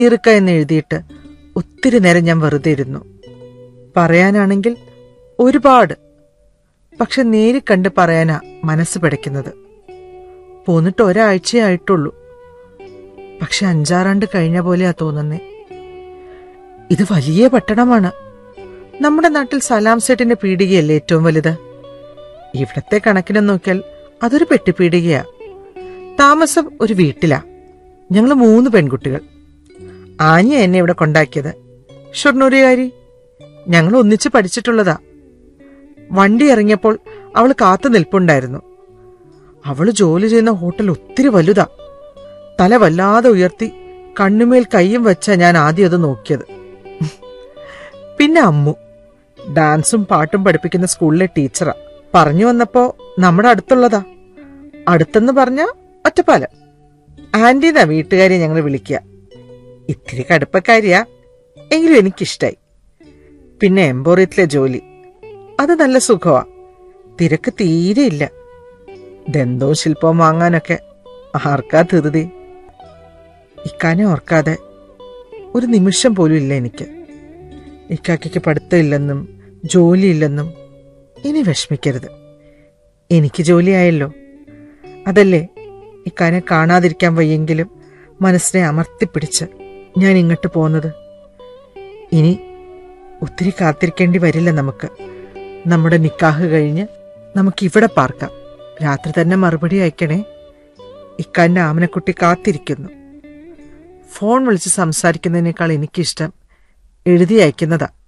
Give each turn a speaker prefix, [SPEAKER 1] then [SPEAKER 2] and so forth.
[SPEAKER 1] ഇറുക്ക എന്ന് എഴുതിയിട്ട് ഒത്തിരി നേരം ഞാൻ വെറുതെ ഇരുന്നു പറയാനാണെങ്കിൽ ഒരുപാട് പക്ഷെ നേരി കണ്ട് പറയാനാ മനസ്സ് പിടയ്ക്കുന്നത് പോന്നിട്ട് ഒരാഴ്ചയേ ആയിട്ടുള്ളൂ പക്ഷെ അഞ്ചാറാണ്ട് കഴിഞ്ഞ പോലെയാ തോന്നുന്നേ ഇത് വലിയ പട്ടണമാണ് നമ്മുടെ നാട്ടിൽ സലാം സെറ്റിന്റെ പീടികയല്ലേ ഏറ്റവും വലുത് ഇവിടത്തെ കണക്കിനെ നോക്കിയാൽ അതൊരു പെട്ടിപ്പീടികയാ താമസം ഒരു വീട്ടിലാ ഞങ്ങൾ മൂന്ന് പെൺകുട്ടികൾ ആഞ്ഞ എന്നെ ഇവിടെ കൊണ്ടാക്കിയത് ഷൊർണൂരുകാരി ഞങ്ങൾ ഒന്നിച്ച് പഠിച്ചിട്ടുള്ളതാ വണ്ടി ഇറങ്ങിയപ്പോൾ അവൾ കാത്തു നിൽപ്പുണ്ടായിരുന്നു അവള് ജോലി ചെയ്യുന്ന ഹോട്ടൽ ഒത്തിരി വലുതാ തല വല്ലാതെ ഉയർത്തി കണ്ണുമേൽ കൈയും വെച്ചാ ഞാൻ ആദ്യം അത് നോക്കിയത് പിന്നെ അമ്മു ഡാൻസും പാട്ടും പഠിപ്പിക്കുന്ന സ്കൂളിലെ ടീച്ചറാ പറഞ്ഞു വന്നപ്പോ നമ്മുടെ അടുത്തുള്ളതാ അടുത്തെന്ന് പറഞ്ഞ ഒറ്റപ്പാലം ആന്റിന്നാ വീട്ടുകാരെ ഞങ്ങൾ വിളിക്കുക ഇത്തിരി കടുപ്പക്കാരിയാ എങ്കിലും എനിക്കിഷ്ടായി പിന്നെ എംബോറിയത്തിലെ ജോലി അത് നല്ല സുഖമാ തിരക്ക് തീരെയില്ല ദന്തവും ശില്പവും വാങ്ങാനൊക്കെ ആർക്കാ ധൃതി ഇക്കാനെ ഓർക്കാതെ ഒരു നിമിഷം പോലും ഇല്ല എനിക്ക് ഇക്കാക്കയ്ക്ക് പഠിത്തമില്ലെന്നും ജോലിയില്ലെന്നും ഇനി വിഷമിക്കരുത് എനിക്ക് ജോലിയായല്ലോ അതല്ലേ ഇക്കാനെ കാണാതിരിക്കാൻ വയ്യെങ്കിലും മനസ്സിനെ അമർത്തിപ്പിടിച്ച് ഞാൻ ഇങ്ങോട്ട് പോകുന്നത് ഇനി ഒത്തിരി കാത്തിരിക്കേണ്ടി വരില്ല നമുക്ക് നമ്മുടെ നിക്കാഹ് കഴിഞ്ഞ് നമുക്ക് ഇവിടെ പാർക്കാം രാത്രി തന്നെ മറുപടി അയക്കണേ ഇക്കാന്റെ ആമനക്കുട്ടി കാത്തിരിക്കുന്നു ഫോൺ വിളിച്ച് സംസാരിക്കുന്നതിനേക്കാൾ എനിക്കിഷ്ടം എഴുതി അയക്കുന്നതാ